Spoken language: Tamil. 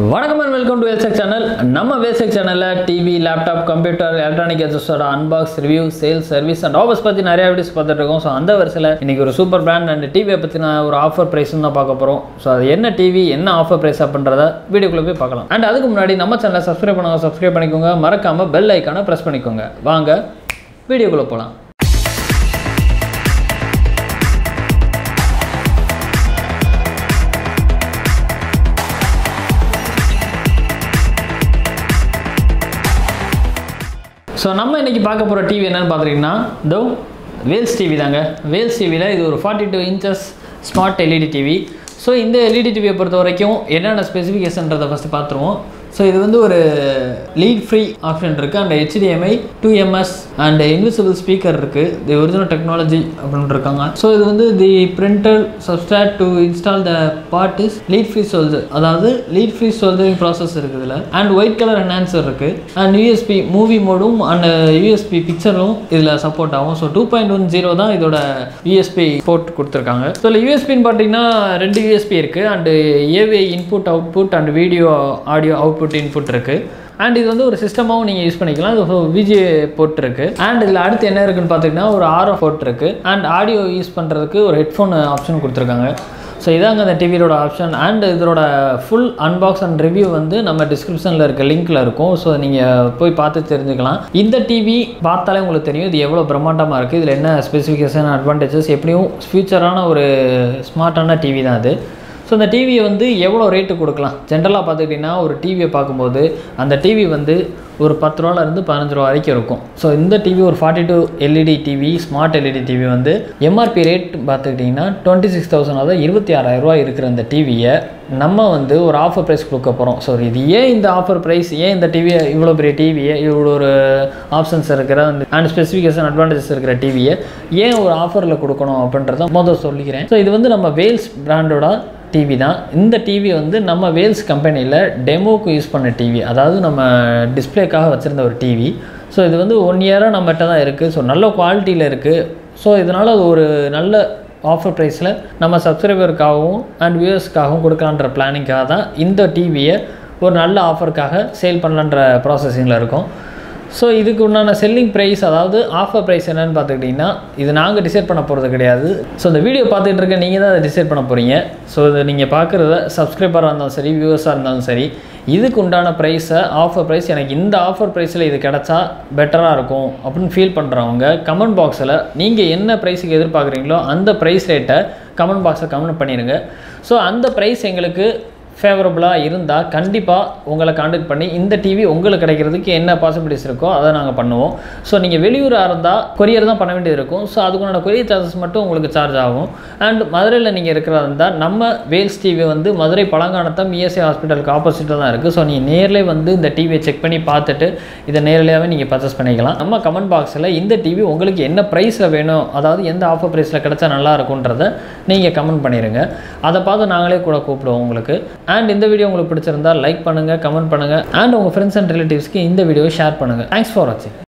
வணக்கம் and welcome to Velcheck channel நம்ம வேல்செக் சேனலில் டிவி லேப்டாப் கம்ப்யூட்டர் எலக்ட்ரானிக் கேஜெட்ஸோட unbox review sales service and offers பற்றி நிறைய வீடியோஸ் பார்த்துட்டு இருக்கோம் ஸோ அந்த வரிசையில் இன்னைக்கு ஒரு சூப்பர் பிராண்ட் அண்ட் டிவியை பற்றின ஒரு ஆஃபர் ப்ரைஸும் தான் பார்க்க போகிறோம் ஸோ அது என்ன டிவி என்ன ஆஃபர் ப்ரைஸ் அப்படின்றத வீடியோக்குள்ளே போய் பார்க்கலாம் அண்ட் அதுக்கு முன்னாடி நம்ம சேனலை சப்ஸ்கிரைப் பண்ணுங்க சப்ஸ்கிரைப் பண்ணிக்கோங்க மறக்காமல் பெல் ஐக்கானை ப்ரெஸ் பண்ணிக்கோங்க வாங்க வீடியோக்குள்ளே போகலாம் ஸோ நம்ம இன்றைக்கி பார்க்க போகிற டிவி என்னென்னு பார்த்துட்டிங்கன்னா தோ வேல்ஸ் டிவி தாங்க வேல்ஸ் டிவியில் இது ஒரு forty two inches smart LED TV so இந்த எல்இடி டிவியை பொறுத்த வரைக்கும் என்னென்ன ஸ்பெசிஃபிகேஷன்றதை ஃபஸ்ட்டு பார்த்துருவோம் ஸோ இது வந்து ஒரு லீட் ஃப்ரீ ஆப்ஷன் இருக்குது and HDMI two MS and invisible speaker இருக்குது தி ஒரிஜினல் டெக்னாலஜி அப்படின்னு இருக்காங்க ஸோ இது வந்து the printer substrate to install the part is lead free solder அதாவது லீட் ஃப்ரீ சோல்ஜரிங் ப்ராசஸ் இருக்குது இதில் அண்ட் ஒயிட் கலர் என்ஹான்சர் இருக்குது அண்ட் யூஎஸ்பி மூவி மோடும் அண்ட் யூஎஸ்பி பிக்சரும் இதில் சப்போர்ட் ஆகும் so two point one zero தான் இதோட யூஎஸ்பி போர்ட் கொடுத்துருக்காங்க ஸோ இதில் யூஎஸ்பின்னு பார்த்தீங்கன்னா ரெண்டு யூஎஸ்பி இருக்குது and AVI input output and video audio output input இருக்குது அண்ட் இது வந்து ஒரு சிஸ்டமாகவும் நீங்கள் யூஸ் பண்ணிக்கலாம் இது விஜே போர்ட் இருக்குது அண்ட் இதில் அடுத்து என்ன இருக்குன்னு பார்த்தீங்கன்னா ஒரு ஆரோ போர்ட் இருக்குது அண்ட் ஆடியோ யூஸ் பண்ணுறதுக்கு ஒரு ஹெட்ஃபோன் ஆப்ஷன் கொடுத்துருக்காங்க ஸோ இதாங்க அந்த டிவியோட ஆப்ஷன் அண்ட் இதோட ஃபுல் அன்பாக்ஸ் அண்ட் ரிவ்யூ வந்து நம்ம டிஸ்கிரிப்ஷனில் இருக்க லிங்க்கில் இருக்கும் ஸோ நீங்கள் போய் பார்த்து தெரிஞ்சுக்கலாம் இந்த டிவி பார்த்தாலே உங்களுக்கு தெரியும் இது எவ்வளோ பிரம்மாண்டமாக இருக்குது இதில் என்ன ஸ்பெசிஃபிகேஷன் அட்வான்டேஜஸ் எப்படியும் ஃபியூச்சரான ஒரு ஸ்மார்ட்டான டிவி தான் அது ஸோ இந்த டிவியை வந்து எவ்வளோ ரேட்டு கொடுக்கலாம் ஜென்ரலாக பார்த்துக்கிட்டிங்கன்னா ஒரு டிவியை பார்க்கும்போது அந்த டிவி வந்து ஒரு பத்து ரூபாலேருந்து பதினஞ்சு ரூபா வரைக்கும் இருக்கும் ஸோ இந்த டிவி ஒரு forty two LED TV smart LED TV வந்து எம்ஆர்பி ரேட் பார்த்துக்கிட்டிங்கன்னா டுவெண்ட்டி சிக்ஸ் தௌசண்ட் அதாவது இருபத்தி ஆறாயிரரூவா இருக்கிற இந்த டிவியை நம்ம வந்து ஒரு ஆஃபர் ப்ரைஸ் கொடுக்க போகிறோம் ஸோ இது ஏன் இந்த ஆஃபர் ப்ரைஸ் ஏன் இந்த டிவியை இவ்வளோ பெரிய டிவியை இவ்வளோ ஒரு ஆப்ஷன்ஸ் இருக்கிற அண்ட் ஸ்பெசிஃபிகேஷன் அட்வான்டேஜஸ் இருக்கிற டிவியை ஏன் ஒரு ஆஃபரில் கொடுக்கணும் அப்படின்றத முதல் சொல்லிக்கிறேன் ஸோ இது வந்து நம்ம வேல்ஸ் பிராண்டோட டிவி தான் இந்த டிவி வந்து நம்ம வேல்ஸ் கம்பெனியில் டெமோக்கு யூஸ் பண்ண டிவி அதாவது நம்ம டிஸ்பிளேக்காக வச்சுருந்த ஒரு டிவி ஸோ இது வந்து ஒன் இயராக நம்மகிட்ட தான் இருக்குது ஸோ நல்ல குவாலிட்டியில் இருக்குது ஸோ இதனால் அது ஒரு நல்ல ஆஃபர் ப்ரைஸில் நம்ம சப்ஸ்கிரைபருக்காகவும் அண்ட் வியூவர்ஸ்க்காகவும் கொடுக்கலான்ற பிளானிங்காக தான் இந்த டிவியை ஒரு நல்ல ஆஃபருக்காக சேல் பண்ணலான்ற ப்ராசஸிங்கில் இருக்கும் ஸோ இதுக்கு உண்டான செல்லிங் ப்ரைஸ் அதாவது ஆஃபர் ப்ரைஸ் என்னென்னு பார்த்துக்கிட்டிங்கன்னா இது நாங்கள் டிசைட் பண்ண போகிறது கிடையாது ஸோ இந்த வீடியோ பார்த்துட்டு இருக்க நீங்கள் தான் அதை டிசைட் பண்ண போகிறீங்க ஸோ இதை நீங்கள் பார்க்குறத சப்ஸ்கிரைபராக இருந்தாலும் சரி வியூவர்ஸாக இருந்தாலும் சரி இதுக்கு உண்டான ப்ரைஸை ஆஃபர் ப்ரைஸ் எனக்கு இந்த ஆஃபர் ப்ரைஸில் இது கிடச்சா பெட்டராக இருக்கும் அப்படின்னு ஃபீல் பண்ணுறவங்க கமெண்ட் பாக்ஸில் நீங்கள் என்ன ப்ரைஸுக்கு எதிர்பார்க்குறீங்களோ அந்த ப்ரைஸ் ரேட்டை கமெண்ட் பாக்ஸில் கமெண்ட் பண்ணிடுங்க ஸோ அந்த ப்ரைஸ் எங்களுக்கு ஃபேவரபுளாக இருந்தால் கண்டிப்பாக உங்களை காண்டாக்ட் பண்ணி இந்த டிவி உங்களுக்கு கிடைக்கிறதுக்கு என்ன பாசிபிலிட்டிஸ் இருக்கோ அதை நாங்கள் பண்ணுவோம் ஸோ நீங்கள் வெளியூராக இருந்தால் கொரியர் தான் பண்ண வேண்டியது இருக்கும் ஸோ அதுக்குண்டான கொரியர் சார்ஜஸ் மட்டும் உங்களுக்கு சார்ஜ் ஆகும் அண்ட் மதுரையில் நீங்கள் இருக்கிறதா இருந்தால் நம்ம வேல்ஸ் டிவி வந்து மதுரை பழங்கானத்தம் இஎஸ்ஐ ஹாஸ்பிட்டலுக்கு ஆப்போசிட்டில் தான் இருக்குது ஸோ நீங்கள் நேரில் வந்து இந்த டிவியை செக் பண்ணி பார்த்துட்டு இதை நேரடியாகவே நீங்கள் பர்ச்சேஸ் பண்ணிக்கலாம் நம்ம கமெண்ட் பாக்ஸில் இந்த டிவி உங்களுக்கு என்ன ப்ரைஸில் வேணும் அதாவது எந்த ஆஃபர் ப்ரைஸில் கிடச்சா நல்லா இருக்குன்றத நீங்கள் கமெண்ட் பண்ணிடுங்க அதை பார்த்து நாங்களே கூட கூப்பிடுவோம் உங்களுக்கு அண்ட் இந்த வீடியோ உங்களுக்கு பிடிச்சிருந்தா லைக் பண்ணுங்கள் கமெண்ட் பண்ணுங்கள் அண்ட் உங்கள் ஃப்ரெண்ட்ஸ் அண்ட் ரிலேட்டிவ்ஸ்க்கு இந்த வீடியோவை ஷேர் பண்ணுங்கள் தேங்க்ஸ் ஃபார் வாட்சிங்